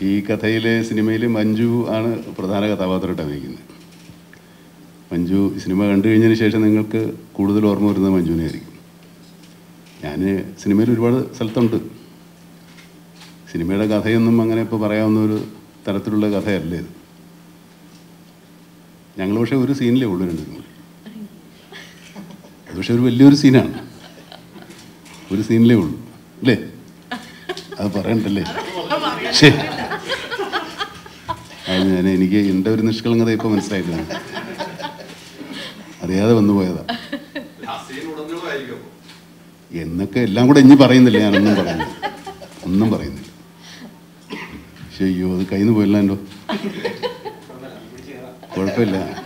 ഈ കഥയിലെ സിനിമയിൽ മഞ്ജു ആണ് പ്രധാന കഥാപാത്രമായിട്ട് അഭിനയിക്കുന്നത് മഞ്ജു ഈ സിനിമ കണ്ടു കഴിഞ്ഞതിന് ശേഷം നിങ്ങൾക്ക് കൂടുതൽ ഓർമ്മ വരുന്നത് മഞ്ജുവിനെ ആയിരിക്കും ഞാൻ സിനിമയിൽ ഒരുപാട് സ്ഥലത്തുണ്ട് സിനിമയുടെ കഥയൊന്നും അങ്ങനെ ഇപ്പോൾ പറയാവുന്ന ഒരു തരത്തിലുള്ള കഥയല്ല ഇത് ഞങ്ങൾ പക്ഷേ ഒരു സീനിലേ ഉള്ളൂ രണ്ട് സിനിമ അത് പക്ഷേ ഒരു വലിയൊരു സീനാണ് ഒരു സീനിലേ ഉള്ളൂ അല്ലേ അത് പറയണ്ടല്ലേ ശരി അത് ഞാൻ എനിക്ക് എൻ്റെ ഒരു നിഷ്കളങ്കത ഇപ്പോൾ മനസ്സിലായിട്ടാണ് അറിയാതെ വന്നു പോയതാ എന്നൊക്കെ എല്ലാം കൂടെ ഇനി പറയുന്നില്ല ഞാനൊന്നും പറയുന്നില്ല ഒന്നും പറയുന്നില്ല പക്ഷേ അയ്യോ അത് കയ്യിൽ നിന്ന് പോയില്ലല്ലോ കുഴപ്പമില്ല